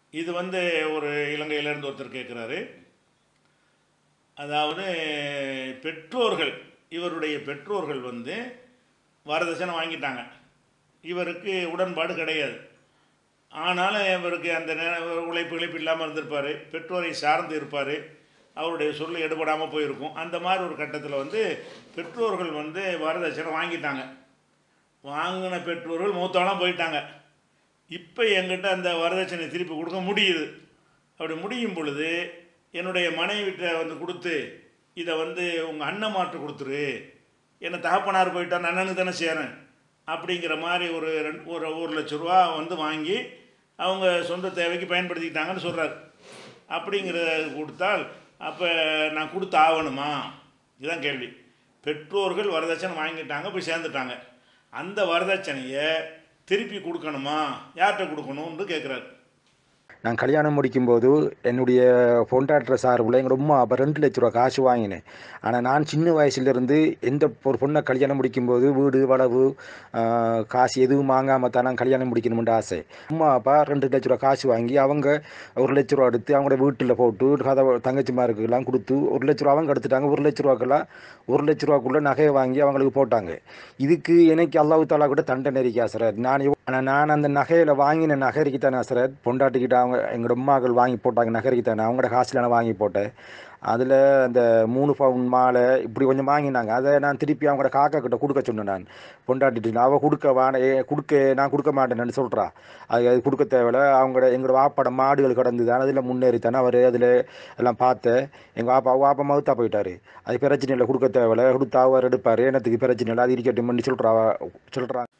இது வந்து ஒரு இலங்கையிலேருந்து ஒருத்தர் கேட்குறாரு அதாவது பெற்றோர்கள் இவருடைய பெற்றோர்கள் வந்து வரதட்சணை வாங்கிட்டாங்க இவருக்கு உடன்பாடு கிடையாது ஆனாலும் இவருக்கு அந்த நே- உழைப்பு இழைப்பு இல்லாமல் இருந்திருப்பார் பெற்றோரை சார்ந்து இருப்பார் அவருடைய சொல்ல எடுபடாமல் போயிருக்கும் அந்த மாதிரி ஒரு கட்டத்தில் வந்து பெற்றோர்கள் வந்து வரதட்சணை வாங்கிட்டாங்க வாங்கின பெற்றோர்கள் மூத்தவெல்லாம் போயிட்டாங்க இப்போ என்கிட்ட அந்த வரதட்சணை திருப்பி கொடுக்க முடியுது அப்படி முடியும் பொழுது என்னுடைய மனைவிட்ட வந்து கொடுத்து இதை வந்து உங்கள் அண்ணன் மாற்று கொடுத்துரு என்னை தகப்பனார் போயிட்டா நான் அண்ணனுக்கு தானே சேரேன் அப்படிங்கிற மாதிரி ஒரு ரெண்டு ஒரு ஒரு லட்ச ரூபா வந்து வாங்கி அவங்க சொந்த தேவைக்கு பயன்படுத்திக்கிட்டாங்கன்னு சொல்கிறார் அப்படிங்கிறத கொடுத்தால் அப்போ நான் கொடுத்து ஆகணுமா இதுதான் கேள்வி பெற்றோர்கள் வரதட்சணை வாங்கிட்டாங்க போய் சேர்ந்துட்டாங்க அந்த வரதட்சணையை திருப்பி கொடுக்கணுமா யார்கிட்ட கொடுக்கணும்னு கேட்குறாரு நான் கல்யாணம் முடிக்கும்போது என்னுடைய பொண்டாட்டுற சார்பில் எங்கள் அம்மா அப்போ ரெண்டு லட்ச ரூபா காசு வாங்கினேன் ஆனால் நான் சின்ன வயசுலேருந்து எந்த ஒரு பொண்ணை கல்யாணம் முடிக்கும்போது வீடு வளவு ஆஹ், காசு எதுவும் வாங்காமல் தான் நான் கல்யாணம் முடிக்கணும்னு ஆசை அம்மா அப்பா ரெண்டு லட்ச ரூபா காசு வாங்கி அவங்க ஒரு லட்ச ரூபா எடுத்து அவங்களோட வீட்டில் போட்டு கதை தங்கச்சிமாருக்கெல்லாம் கொடுத்து ஒரு லட்ச ரூபா அவங்க எடுத்துட்டாங்க ஒரு லட்ச ரூபாக்கெல்லாம் ஒரு லட்ச ரூபாக்குள்ளே நகையை வாங்கி அவங்களுக்கு போட்டாங்க இதுக்கு எனக்கு அல்லாஹ் தாலா கூட தண்டனை இருக்கா சார் நான் எவ்வ- ஆனால் நான் அந்த நகையில் வாங்கின நகைக்கு தானே சார் பொண்டாட்டிக்கிட்ட அவங்க எங்களோட அம்மாக்கள் வாங்கி போட்டாங்க நகைக்கு தானே அவங்களோட காசில் நான் வாங்கி போட்டேன் அதில் அந்த மூணு பவுன் மாலை இப்படி கொஞ்சம் வாங்கினாங்க அதை நான் திருப்பி அவங்களோட காக்கா கிட்ட கொடுக்க சொன்னேன் நான் பொண்டாட்டிட்டு அவள் கொடுக்க வான ஏ கொடுக்க நான் கொடுக்க மாட்டேன்னு சொல்கிறா அது அது கொடுக்க தேவையில்ல அவங்களோட எங்களோட வாப்பாட மாடுகள் கடந்து தான் அதில் முன்னேறி தானே அவர் அதில் எல்லாம் பார்த்தேன் எங்கள் வாப்பா வாப்பா மவுத்தா போயிட்டாரு அது பிரச்சனை இல்லை கொடுக்க தேவையில்ல கொடுத்தா அவர் எடுப்பார் என்னத்துக்கு பிரச்சனை இல்லை அது இருக்கட்டும் சொல்கிறா சொல்கிறாங்க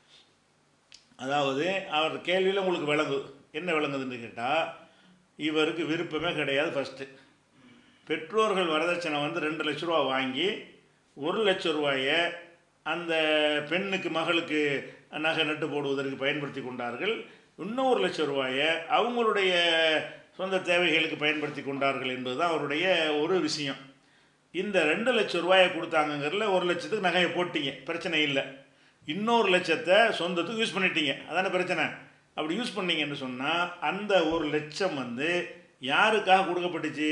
அதாவது அவர் கேள்வியில் உங்களுக்கு விளங்கு என்ன விளங்குதுன்னு கேட்டால் இவருக்கு விருப்பமே கிடையாது ஃபஸ்ட்டு பெற்றோர்கள் வரதட்சணை வந்து ரெண்டு லட்ச ரூபா வாங்கி ஒரு லட்ச ரூபாயை அந்த பெண்ணுக்கு மகளுக்கு நகை நட்டு போடுவதற்கு பயன்படுத்தி கொண்டார்கள் இன்னும் ஒரு லட்ச ரூபாயை அவங்களுடைய சொந்த தேவைகளுக்கு பயன்படுத்தி கொண்டார்கள் என்பதுதான் அவருடைய ஒரு விஷயம் இந்த ரெண்டு லட்ச ரூபாயை கொடுத்தாங்கங்கிறதுல ஒரு லட்சத்துக்கு நகையை போட்டீங்க பிரச்சனை இல்லை இன்னொரு லட்சத்தை சொந்தத்துக்கு யூஸ் பண்ணிட்டீங்க அதானே பிரச்சனை அப்படி யூஸ் பண்ணீங்கன்னு சொன்னால் அந்த ஒரு லட்சம் வந்து யாருக்காக கொடுக்கப்பட்டுச்சு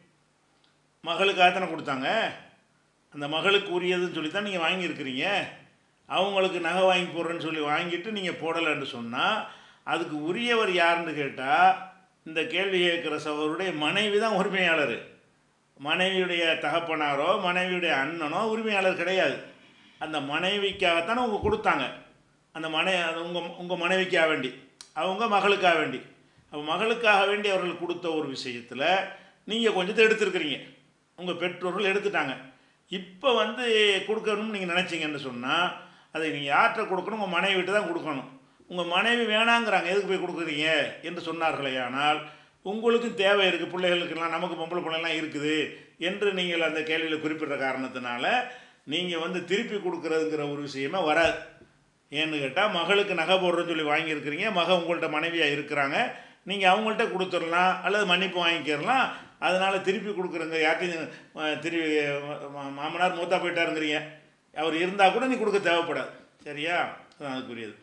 மகளுக்காக தானே கொடுத்தாங்க அந்த மகளுக்கு உரியதுன்னு சொல்லி தான் நீங்கள் வாங்கியிருக்கிறீங்க அவங்களுக்கு நகை வாங்கி போடுறேன்னு சொல்லி வாங்கிட்டு நீங்கள் போடலைன்னு சொன்னால் அதுக்கு உரியவர் யாருன்னு கேட்டால் இந்த கேள்வி கேட்குற சகோதரருடைய மனைவி தான் உரிமையாளர் மனைவியுடைய தகப்பனாரோ மனைவியுடைய அண்ணனோ உரிமையாளர் கிடையாது அந்த மனைவிக்காகத்தானே அவங்க கொடுத்தாங்க அந்த மனை அது உங்கள் உங்கள் மனைவிக்காக வேண்டி அவங்க மகளுக்காக வேண்டி அப்போ மகளுக்காக வேண்டி அவர்கள் கொடுத்த ஒரு விஷயத்தில் நீங்கள் கொஞ்சத்தை எடுத்துருக்கிறீங்க உங்கள் பெற்றோர்கள் எடுத்துட்டாங்க இப்போ வந்து கொடுக்கணும்னு நீங்கள் நினச்சிங்கன்னு சொன்னால் அதை நீங்கள் யார்கிட்ட கொடுக்கணும் உங்கள் மனைவிட்டு தான் கொடுக்கணும் உங்கள் மனைவி வேணாங்கிறாங்க எதுக்கு போய் கொடுக்குறீங்க என்று சொன்னார்களே ஆனால் உங்களுக்கும் தேவை இருக்குது பிள்ளைகளுக்கெல்லாம் நமக்கு பொம்பளை பிள்ளைலாம் இருக்குது என்று நீங்கள் அந்த கேள்வியில் குறிப்பிட்ட காரணத்தினால நீங்கள் வந்து திருப்பி கொடுக்குறதுங்கிற ஒரு விஷயமே வராது ஏன்னு கேட்டால் மகளுக்கு நகை போடுறேன்னு சொல்லி வாங்கியிருக்கிறீங்க மக உங்கள்கிட்ட மனைவியாக இருக்கிறாங்க நீங்கள் அவங்கள்ட்ட கொடுத்துடலாம் அல்லது மன்னிப்பு வாங்கிக்கிறலாம் அதனால் திருப்பி கொடுக்குறங்க யார்ட்டையும் அஹ், திருப்பி மா- மாமனார் மூத்தா போயிட்டாருங்கிறீங்க அவர் இருந்தால் கூட நீ கொடுக்க தேவைப்படாது சரியா அதான் அதுக்குரியது